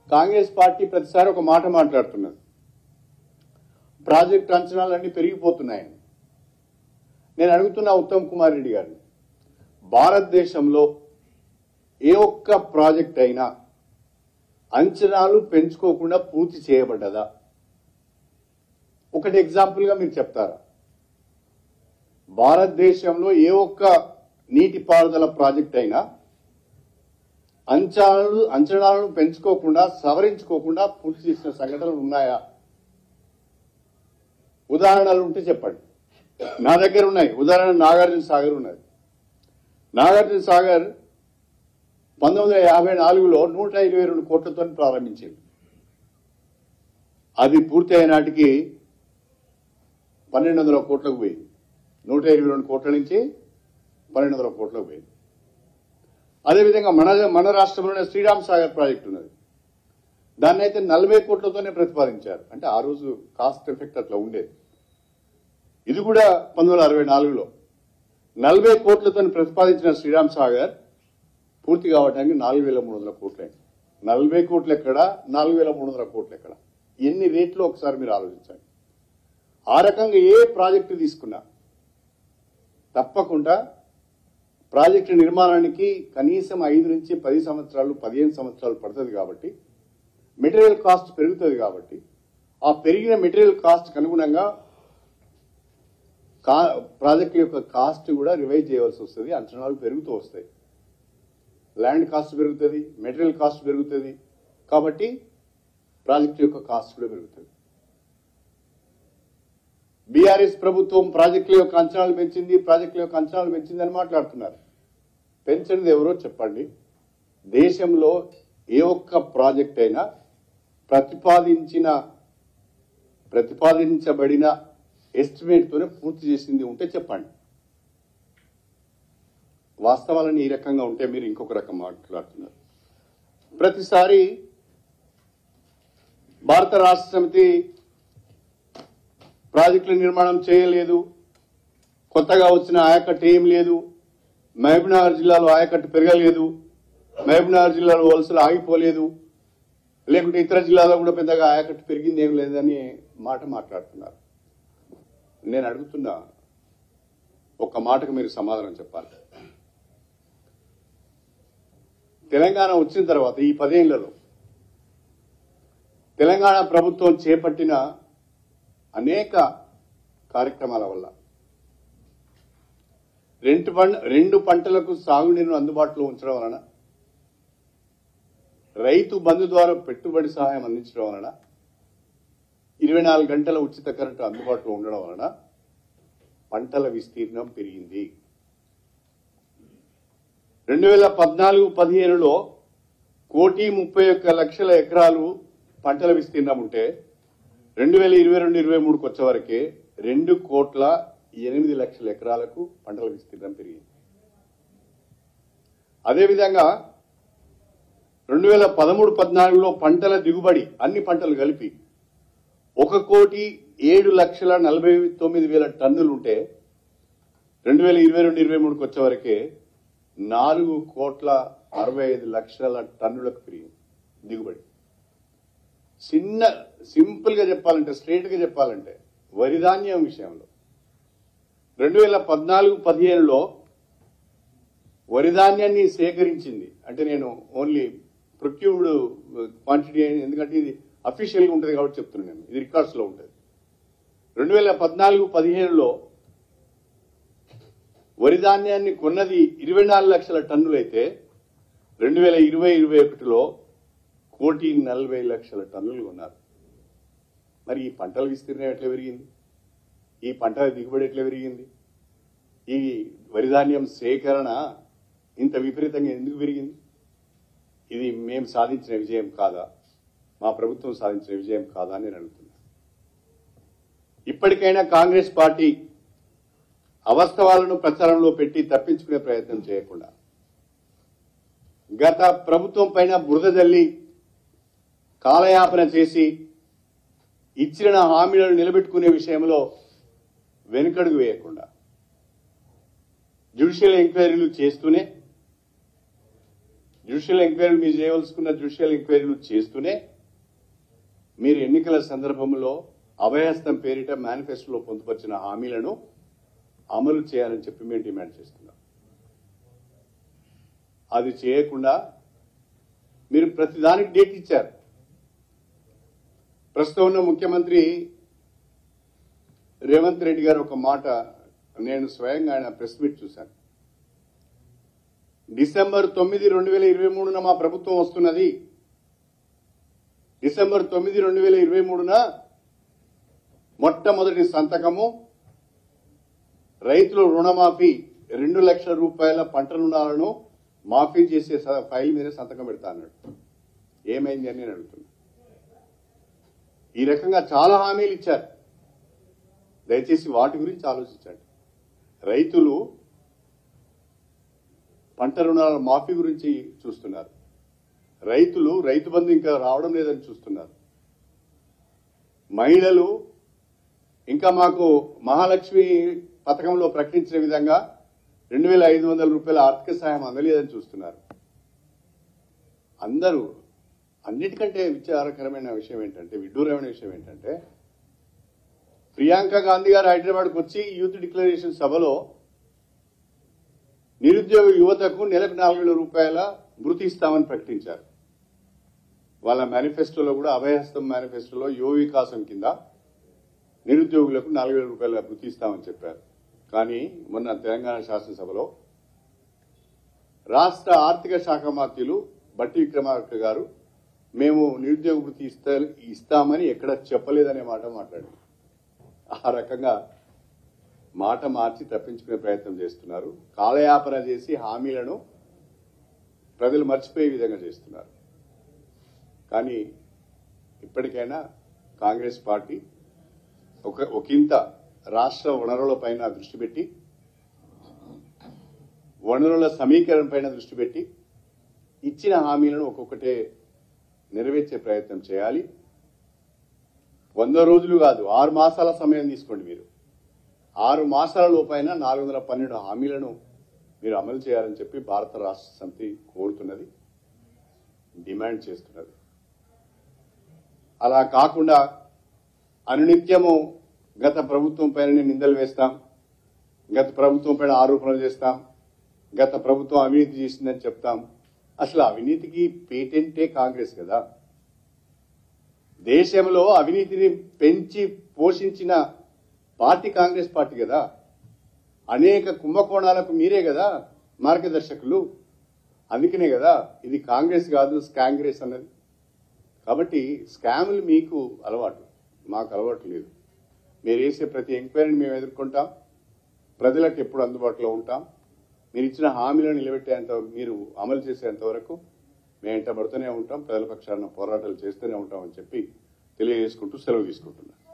Congress party ప్రతిసారి ఒక మాట మాట్లాడుతున్నది ప్రాజెక్ట్ అంచనాలన్నీ పెరిగిపోతున్నాయని నేను అడుగుతున్నా ఉత్తమ్ కుమార్ రెడ్డి గారిని భారతదేశంలో ఏ ఒక్క ప్రాజెక్ట్ అయినా అంచనాలు పెంచుకోకుండా పూర్తి చేయబడ్డదా ఒకటి ఎగ్జాంపుల్గా మీరు చెప్తారా భారతదేశంలో ఏ ఒక్క నీటిపారుదల ప్రాజెక్ట్ అయినా అంచనాలు అంచనాలను పెంచుకోకుండా సవరించుకోకుండా పూర్తి చేసిన సంఘటనలు ఉన్నాయా ఉదాహరణలు ఉంటే చెప్పండి నా దగ్గర ఉన్నాయి ఉదాహరణ నాగార్జున సాగర్ ఉన్నది నాగార్జున సాగర్ పంతొమ్మిది వందల యాభై నాలుగులో నూట ఇరవై రెండు కోట్లతో ప్రారంభించింది అది పూర్తి అయిన నాటికి పన్నెండు వందల కోట్లకు పోయింది నూట ఇరవై రెండు కోట్ల నుంచి పన్నెండు వందల కోట్లకు పోయింది అదేవిధంగా మన మన రాష్ట్రంలోనే శ్రీరామ్ సాగర్ ప్రాజెక్ట్ ఉన్నది దాన్ని అయితే నలభై కోట్లతోనే ప్రతిపాదించారు అంటే ఆ రోజు కాస్ట్ ఎఫెక్ట్ అట్లా ఉండేది ఇది కూడా పంతొమ్మిది వందల అరవై నాలుగులో నలభై కోట్లతో ప్రతిపాదించిన శ్రీరామ్ సాగర్ పూర్తి కావడానికి నాలుగు వేల మూడు వందల కోట్లు అయింది నలభై కోట్లు ఎక్కడ నాలుగు వేల మూడు వందల కోట్లు ఎక్కడ ఎన్ని రేట్లు ఒకసారి మీరు ఆలోచించండి ఆ రకంగా ఏ ప్రాజెక్టు తీసుకున్నా తప్పకుండా ప్రాజెక్టు నిర్మాణానికి కనీసం ఐదు నుంచి పది సంవత్సరాలు పదిహేను సంవత్సరాలు పడుతుంది కాబట్టి మెటీరియల్ కాస్ట్ పెరుగుతుంది కాబట్టి ఆ పెరిగిన మెటీరియల్ కాస్ట్ అనుగుణంగా కా ప్రాజెక్ట్ యొక్క కాస్ట్ కూడా రివైజ్ చేయవలసి వస్తుంది అంచనాలు పెరుగుతూ వస్తాయి ల్యాండ్ కాస్ట్ పెరుగుతుంది మెటీరియల్ కాస్ట్ పెరుగుతుంది కాబట్టి ప్రాజెక్ట్ యొక్క కాస్ట్ కూడా పెరుగుతుంది బీఆర్ఎస్ ప్రభుత్వం ప్రాజెక్టుల యొక్క అంచనాలు పెంచింది ప్రాజెక్టుల యొక్క అంచనాలు పెంచింది అని మాట్లాడుతున్నారు పెంచినది ఎవరో చెప్పండి దేశంలో ఏ ఒక్క ప్రాజెక్ట్ అయినా ప్రతిపాదించిన ప్రతిపాదించబడిన ఎస్టిమేట్ తోనే పూర్తి చేసింది ఉంటే చెప్పండి వాస్తవాలని ఈ రకంగా ఉంటే మీరు ఇంకొక రకం మాట్లాడుతున్నారు ప్రతిసారి భారత రాష్ట్ర సమితి ప్రాజెక్టుల నిర్మాణం చేయలేదు కొత్తగా వచ్చిన ఆయకట్టు ఏం లేదు మహబూబ్నగర్ జిల్లాలో ఆయకట్టు పెరగలేదు మహబూబ్నగర్ జిల్లాలో వలసలు ఆగిపోలేదు లేకుంటే ఇతర జిల్లాలో కూడా పెద్దగా ఆయకట్టు పెరిగింది ఏం లేదని మాట మాట్లాడుతున్నారు నేను అడుగుతున్నా ఒక్క మాటకు మీరు సమాధానం చెప్పాలి తెలంగాణ వచ్చిన తర్వాత ఈ పదేళ్లలో తెలంగాణ ప్రభుత్వం చేపట్టిన అనేక కార్యక్రమాల వల్ల రెండు పంట రెండు పంటలకు సాగునీరును అందుబాటులో ఉంచడం వలన రైతు బంధు ద్వారా పెట్టుబడి సహాయం అందించడం వలన ఇరవై నాలుగు గంటల ఉచిత కరెంటు అందుబాటులో ఉండడం వలన పంటల విస్తీర్ణం పెరిగింది రెండు వేల పద్నాలుగు పదిహేనులో కోటి ముప్పై ఒక్క లక్షల ఎకరాలు పంటల విస్తీర్ణం ఉంటే రెండు వేల ఇరవై రెండు ఇరవై మూడుకి వచ్చే వరకే రెండు కోట్ల ఎనిమిది లక్షల ఎకరాలకు పంటల విస్తీర్ణం పెరిగింది అదేవిధంగా రెండు వేల పదమూడు పద్నాలుగులో పంటల దిగుబడి అన్ని పంటలు కలిపి ఒక కోటి ఏడు లక్షల నలభై తొమ్మిది వేల టన్నులు ఉంటే రెండు వేల ఇరవై రెండు ఇరవై మూడుకి వచ్చే వరకే నాలుగు కోట్ల అరవై ఐదు లక్షల టన్నులకు పెరిగింది దిగుబడి చిన్న సింపుల్ గా చెప్పాలంటే స్ట్రైట్ గా చెప్పాలంటే వరి ధాన్యం విషయంలో రెండు వేల పద్నాలుగు పదిహేనులో వరి ధాన్యాన్ని సేకరించింది అంటే నేను ఓన్లీ ప్రొక్యూర్డ్ క్వాంటిటీ ఎందుకంటే ఇది అఫీషియల్ గా ఉంటుంది కాబట్టి చెప్తున్నాను నేను ఇది రికార్డ్స్ లో ఉంటుంది రెండు వేల పద్నాలుగు పదిహేనులో వరి ధాన్యాన్ని కొన్నది ఇరవై నాలుగు లక్షల టన్నులైతే రెండు వేల ఇరవై ఇరవై ఒకటిలో కోటి నలభై లక్షల టన్నులు కొన్నారు మరి ఈ పంటల విస్తీర్ణం ఎట్లా పెరిగింది ఈ పంటల దిగుబడి ఎట్లా పెరిగింది ఈ వరి ధాన్యం సేకరణ ఇంత విపరీతంగా ఎందుకు పెరిగింది ఇది మేము సాధించిన విజయం కాదా మా ప్రభుత్వం సాధించిన విజయం కాదా అని నేను అడుగుతున్నా ఇప్పటికైనా కాంగ్రెస్ పార్టీ అవాస్తవాలను ప్రచారంలో పెట్టి తప్పించుకునే ప్రయత్నం చేయకుండా గత ప్రభుత్వం పైన బురద జల్లి కాలయాపన చేసి ఇచ్చిన హామీలను నిలబెట్టుకునే విషయంలో వెనుకడుగు వేయకుండా జ్యుడిషియల్ ఎంక్వైరీలు చేస్తూనే జ్యుడిషియల్ ఎంక్వైరీలు మీరు చేయవలసుకున్న జ్యుడిషియల్ ఎంక్వైరీలు చేస్తూనే మీరు ఎన్నికల సందర్భంలో అభయహస్తం పేరిట మేనిఫెస్టోలో పొందుపరిచిన హామీలను అమలు చేయాలని చెప్పి మేము డిమాండ్ చేస్తున్నాం అది చేయకుండా మీరు ప్రతిదానికి డేట్ ఇచ్చారు ప్రస్తుతం ఉన్న ముఖ్యమంత్రి రేవంత్ రెడ్డి గారు ఒక మాట నేను స్వయంగా ఆయన ప్రెస్ మీట్ చూశాను డిసెంబర్ తొమ్మిది రెండు వేల ఇరవై మూడున మా ప్రభుత్వం వస్తున్నది డిసెంబర్ తొమ్మిది రెండు వేల ఇరవై మూడున మొట్టమొదటి సంతకము రైతుల రుణమాఫీ రెండు లక్షల రూపాయల పంట రుణాలను మాఫీ చేసే స- ఫైల్ మీద సంతకం పెడతా అన్నాడు ఏమైంది అని నేను అడుగుతున్నా ఈ రకంగా చాలా హామీలు ఇచ్చారు దయచేసి వాటి గురించి ఆలోచించండి రైతులు పంట రుణాల మాఫీ గురించి చూస్తున్నారు రైతులు రైతు బంధు ఇంకా రావడం లేదని చూస్తున్నారు మహిళలు ఇంకా మాకు మహాలక్ష్మి పథకంలో ప్రకటించిన విధంగా రెండు వేల ఐదు వందల రూపాయల ఆర్థిక సాయం అందలేదని చూస్తున్నారు అందరూ అన్నిటికంటే విచారకరమైన విషయం ఏంటంటే విడ్డూరమైన విషయం ఏంటంటే ప్రియాంక గాంధీ గారు హైదరాబాద్కు వచ్చి యూత్ డిక్లరేషన్ సభలో నిరుద్యోగ యువతకు నెలకు నాలుగు వేల రూపాయల మృతి ఇస్తామని ప్రకటించారు వాళ్ళ మేనిఫెస్టోలో కూడా అభయహస్తం మేనిఫెస్టోలో యువ వికాసం కింద నిరుద్యోగులకు నాలుగు వేల రూపాయల వృత్తి ఇస్తామని చెప్పారు కానీ మొన్న తెలంగాణ శాసనసభలో రాష్ట్ర ఆర్థిక శాఖ మంత్రులు బట్టి విక్రమార్క గారు మేము నిరుద్యోగ వృత్తి ఇస్తా ఇస్తామని ఎక్కడ చెప్పలేదనే మాట మాట్లాడారు ఆ రకంగా మాట మార్చి తప్పించుకునే ప్రయత్నం చేస్తున్నారు కాలయాపన చేసి హామీలను ప్రజలు మర్చిపోయే విధంగా చేస్తున్నారు కానీ ఇప్పటికైనా కాంగ్రెస్ పార్టీ ఒక ఒకంత రాష్ట్ర వనరుల పైన దృష్టి పెట్టి వనరుల సమీకరణ పైన దృష్టి పెట్టి ఇచ్చిన హామీలను ఒక్కొక్కటే నెరవేర్చే ప్రయత్నం చేయాలి వంద రోజులు కాదు ఆరు మాసాల సమయం తీసుకోండి మీరు ఆరు మాసాల లోపైన నాలుగు వందల పన్నెండు హామీలను మీరు అమలు చేయాలని చెప్పి భారత రాష్ట్ర సమితి కోరుతున్నది డిమాండ్ చేస్తున్నది అలా కాకుండా అనునిత్యము గత ప్రభుత్వం పైన నిందలు వేస్తాం గత ప్రభుత్వం పైన ఆరోపణలు చేస్తాం గత ప్రభుత్వం అవినీతి చేసిందని చెప్తాం అసలు అవినీతికి పేటెంటే కాంగ్రెస్ కదా దేశంలో అవినీతిని పెంచి పోషించిన పార్టీ కాంగ్రెస్ పార్టీ కదా అనేక కుంభకోణాలకు మీరే కదా మార్గదర్శకులు అందుకనే కదా ఇది కాంగ్రెస్ కాదు స్కాంగ్రెస్ అన్నది కాబట్టి స్కాములు మీకు అలవాటు మాకు అలవాటు లేదు మీరు వేసే ప్రతి ఎంక్వైరీని మేము ఎదుర్కొంటాం ప్రజలకు ఎప్పుడు అందుబాటులో ఉంటాం మీరు ఇచ్చిన హామీలను నిలబెట్టేంత మీరు అమలు చేసేంత వరకు మేము ఎంట పడుతూనే ఉంటాం ప్రజల పక్షాన పోరాటాలు చేస్తూనే ఉంటామని చెప్పి తెలియజేసుకుంటూ సెలవు తీసుకుంటున్నాం